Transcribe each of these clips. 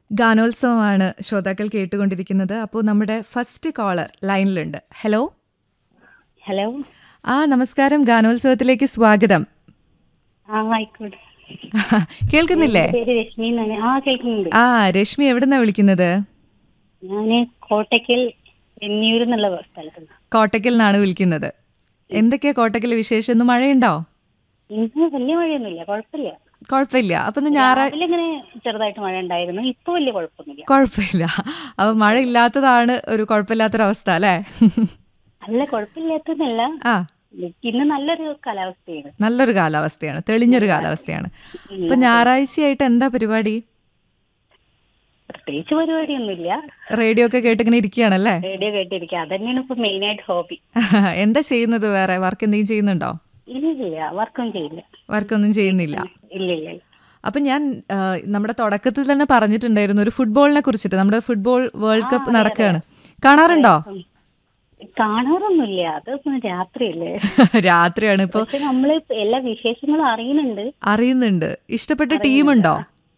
ഗാനോത്സവമാണ് ശ്രോതാക്കൾ കേട്ടുകൊണ്ടിരിക്കുന്നത് അപ്പോൾ നമ്മുടെ ഫസ്റ്റ് കോളർ ലൈനിലുണ്ട് ഹലോ ഹലോ ആ നമസ്കാരം ഗാനോത്സവത്തിലേക്ക് സ്വാഗതം ആ ആയിക്കോട്ടെ കേൾക്കുന്നില്ലേ പേര് രശ്മി എന്നാണ് ആ കേൾക്കുന്നുണ്ട് ആ രശ്മി എവിടുന്നാ വിളിക്കുന്നത് ഞാന് കോട്ടയ്ക്കൽ വെന്നിയൂർ എന്നുള്ള സ്ഥലത്ത് നിന്ന്. കോട്ടക്കൽ നിന്നാണ് വിളിക്കുന്നത് എന്തൊക്കെയാ കോട്ടക്കൽ വിശേഷം ഇന്ന് മഴയുണ്ടോ ഇന്ന് വലിയ മഴയൊന്നുമില്ല കുഴപ്പമില്ല കുഴപ്പമില്ല അപ്പൊ ഇന്ന് ഞായറാഴ്ച രാവിലെ ഇങ്ങനെ ചെറുതായിട്ട് മഴ ഉണ്ടായിരുന്നു ഇപ്പൊ വലിയ കുഴപ്പമൊന്നുമില്ല കുഴപ്പമില്ല അപ്പൊ മഴ ഇല്ലാത്തതാണ് ഒരു കുഴപ്പമില്ലാത്തൊരവസ്ഥ അല്ലേ അല്ല കുഴപ്പമില്ലാത്തതല്ല ആ ഇന്ന് നല്ലൊരു കാലാവസ്ഥയാണ് നല്ലൊരു കാലാവസ്ഥയാണ് തെളിഞ്ഞൊരു കാലാവസ്ഥയാണ് അപ്പൊ ഞായറാഴ്ചയായിട്ട് എന്താ പരിപാടി പ്രത്യേകിച്ച് പരിപാടിയൊന്നുമില്ല റേഡിയോ ഒക്കെ കേട്ടിങ്ങനെ ഇരിക്കുകയാണല്ലേ റേഡിയോ കേട്ടിരിക്കുക അതന്നെയാണ് ഇപ്പൊ മെയിൻ ആയിട്ട് ഹോബി എന്താ ചെയ്യുന്നത് വേറെ വർക്ക് എന്തെങ്കിലും ചെയ്യുന്നുണ്ടോ ഇല്ലില്ല വർക്കൊന്നും ചെയ്യില്ല വർക്കൊന്നും ചെയ്യുന്നില്ല ഇല്ല ഇല്ല ഇല്ല. അപ്പം ഞാൻ ആ, നമ്മുടെ തുടക്കത്തിൽ തന്നെ പറഞ്ഞിട്ടുണ്ടായിരുന്നു ഒരു ഫുട്ബോളിനെ കുറിച്ചിട്ട് നമ്മുടെ ഫുട്ബോൾ വേൾഡ് കപ്പ് നടക്കുകയാണ് കാണാറുണ്ടോ കാണാറൊന്നുമില്ല അതൊന്നും രാത്രിയല്ലേ രാത്രിയാണ് ഇപ്പൊ പക്ഷെ നമ്മള് എല്ലാ വിശേഷങ്ങളും അറിയുന്നുണ്ട് അറിയുന്നുണ്ട് ഇഷ്ടപ്പെട്ട ടീമുണ്ടോ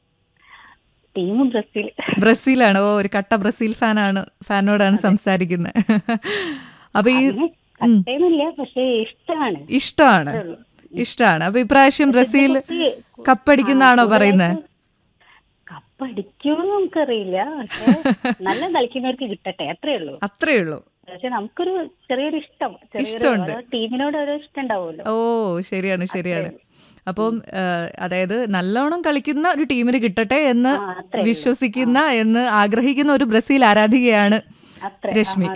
ടീം ബ്രസീൽ ബ്രസീലാണ് ഓ ഒരു കട്ട ബ്രസീൽ ഫാനാണ് ഫാനോടാണ് സംസാരിക്കുന്നത് അപ്പൊ ഈ ഉം, കട്ടയൊന്നുമില്ല പക്ഷെ ഇഷ്ടമാണ് ഇഷ്ടമാണ് ഇഷ്ടമാണ് അപ്പൊ ഇപ്രാവശ്യം ബ്രസീൽ കപ്പടിക്കുന്നാണോ പറയുന്നത് കപ്പടിക്കുമെന്ന് നമുക്കറിയില്ല പക്ഷെ നല്ല കളിക്കുന്നവർക്ക് കിട്ടട്ടെ അത്രേ ഉള്ളൂ അത്രേ ഉള്ളൂ പക്ഷെ നമുക്കൊരു ചെറിയൊരു ഇഷ്ടം ചെറിയൊരു ഇഷ്ടമുണ്ട്. ഓരോ ടീമിനോട് ഓരോ ഇഷ്ടം ഉണ്ടാവുമല്ലോ ഓ ശരിയാണ് ശരിയാണ് അപ്പം ആ, അതായത് നല്ലോണം കളിക്കുന്ന ഒരു ടീമിന് കിട്ടട്ടെ എന്ന് ആ, അത്രേ ഉള്ളൂ. വിശ്വസിക്കുന്ന എന്ന് ആഗ്രഹിക്കുന്ന ഒരു ബ്രസീൽ ആരാധികയാണ് അത്ര രശ്മി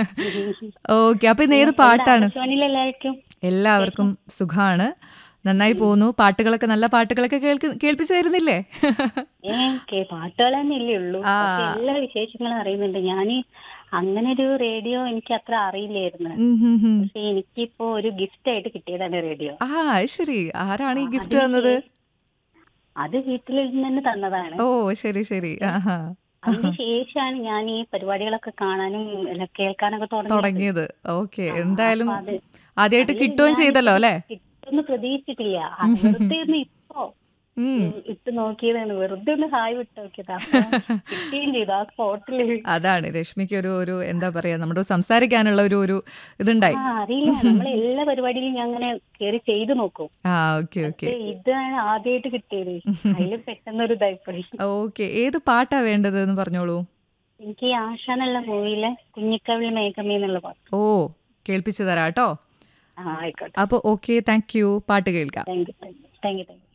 ഓക്കെ അപ്പൊ ഇന്ന് ഏത് പാട്ടാണ് എല്ലാവർക്കും എല്ലാവർക്കും സുഖാണ് നന്നായി പോകുന്നു പാട്ടുകളൊക്കെ നല്ല പാട്ടുകളൊക്കെ കേൾക്ക് കേൾപ്പിച്ചു തരുന്നില്ലേ ഏ കേ- പാട്ടുകൾ തന്നെ ഇല്ലേ ഉള്ളൂ ആ. പക്ഷെ എല്ലാ വിശേഷങ്ങളും അറിയുന്നുണ്ട് ഞാന് അങ്ങനെ ഒരു റേഡിയോ എനിക്ക് അത്ര അറിയില്ലായിരുന്നു ഉം, ഉം, ഉം. പക്ഷെ എനിക്കിപ്പോ ഒരു ഗിഫ്റ്റ് ആയിട്ട് കിട്ടിയതാണ് റേഡിയോ ആ അത് ശരി ആരാണ് ഈ ഗിഫ്റ്റ് തന്നത് അത് വീട്ടിൽ നിന്ന് തന്നെ തന്നതാണ് ഓ ശരി ശരി ആഹാ അതിന് ശേഷമാണ് ഞാൻ ഈ പരിപാടികളൊക്കെ കാണാനും അല്ല, കേൾക്കാനൊക്കെ തുടങ്ങിയത് തുടങ്ങിയത് ഓക്കെ എന്തായാലും അപ്പൊ അത് ആദ്യമായിട്ട് കിട്ടുകയും ചെയ്തല്ലോ അല്ലേ കിട്ടുമെന്ന് പ്രതീക്ഷിച്ചിട്ടില്ല അത് വെറുതെ ഒന്ന് ഇപ്പോ ഉം ഇട്ട് നോക്കിയതാണ് വെറുതെ ഒന്ന് ഹായ് വിട്ട് നോക്കിയതാ അപ്പൊ കിട്ടുകയും ചെയ്തു ആ സ്പോട്ടില് അതാണ് രശ്മിക്ക് ഒരു ഒരു എന്താ പറയാ നമ്മുടെ സംസാരിക്കാനുള്ള ഒരു ഒരു ഇതുണ്ടായി ആ അറിയില്ല നമ്മളെ എല്ലാ പരിപാടിയിലും ഞാൻ അങ്ങനെ കേറി ചെയ്തു നോക്കും ആ ഓക്കെ ഓക്കെ പക്ഷെ ഇതാണ് ആദ്യമായിട്ട് കിട്ടിയത് അതില് പെട്ടെന്നൊരു ഇതായിപ്പോയി ഓക്കെ ഏത് പാട്ടാ വേണ്ടത് എന്ന് പറഞ്ഞോളൂ എനിക്ക് ഈ ആശ എന്നുള്ള മൂവിയിലെ കുഞ്ഞിക്കവിൾ മേഘമേ എന്നുള്ള പാട്ട് ഓ കേൾപ്പിച്ചു തരാം കേട്ടോ ആ ആയിക്കോട്ടെ അപ്പോൾ ഓക്കെ താങ്ക് യു പാട്ട് കേൾക്കാം thank you thank you thank U